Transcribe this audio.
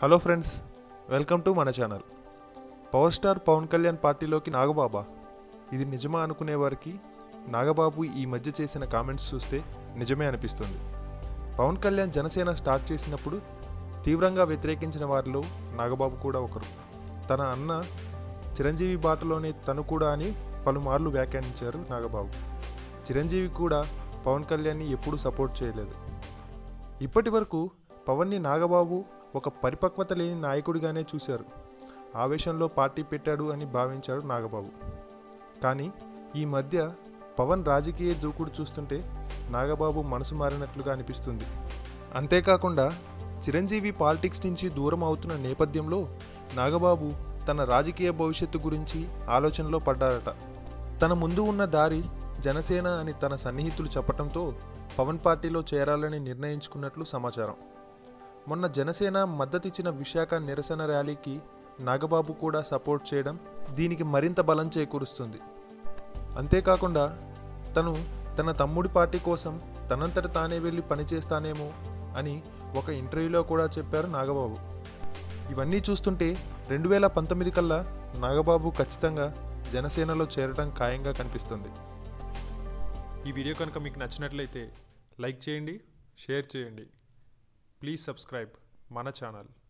hello friends welcome to మన channel power star Pavan Kalyan పార్టీలోకి నాగబాబా ఇది నిజమా అనుకునే వారికి నాగబాబు ఈ మధ్య చేసిన కామెంట్స్ చూస్తే నిజమే అనిపిస్తుంది పవన్ కళ్యాణ్ జనసేన స్టార్ట్ చేసినప్పుడు తీవ్రంగా వ్యతిరేకించిన వారిలో నాగబాబు కూడా ఒకరు తన అన్న చిరంజీవి బాటలోనే తను కూడా అని పలుమార్లు వ్యాఖ్యానించారు నాగబాబు చిరంజీవి కూడా పవన్ కళ్యాణ్ని ఎప్పుడూ సపోర్ట్ చేయలేదు ఇప్పటి వరకు పవన్ని నాగబాబు ఒక పరిపక్వత లేని నాయకుడిగానే చూశారు ఆవేశంలో పార్టీ పెట్టాడు అని భావించాడు నాగబాబు కానీ ఈ మధ్య పవన్ రాజకీయ దూకుడు చూస్తుంటే నాగబాబు మనసు మారినట్లుగా అనిపిస్తుంది అంతేకాకుండా చిరంజీవి పాలిటిక్స్ నుంచి దూరం అవుతున్న నేపథ్యంలో నాగబాబు తన రాజకీయ భవిష్యత్తు గురించి ఆలోచనలో పడ్డారట తన ముందు ఉన్న దారి జనసేన అని తన సన్నిహితులు చెప్పడంతో పవన్ పార్టీలో చేరాలని నిర్ణయించుకున్నట్లు సమాచారం మొన్న జనసేన మద్దతిచ్చిన విశాఖ నిరసన ర్యాలీకి నాగబాబు కూడా సపోర్ట్ చేయడం దీనికి మరింత బలం చేకూరుస్తుంది అంతేకాకుండా తను తన తమ్ముడి పార్టీ కోసం తనంతట తానే వెళ్ళి పనిచేస్తానేమో అని ఒక ఇంటర్వ్యూలో కూడా చెప్పారు నాగబాబు ఇవన్నీ చూస్తుంటే రెండు వేల పంతొమ్మిది కల్లా నాగబాబు ఖచ్చితంగా జనసేనలో చేరడం ఖాయంగా కనిపిస్తుంది ఈ వీడియో కనుక మీకు నచ్చినట్లయితే లైక్ చేయండి షేర్ చేయండి ప్లీజ్ సబ్స్క్రైబ్ మన ఛానల్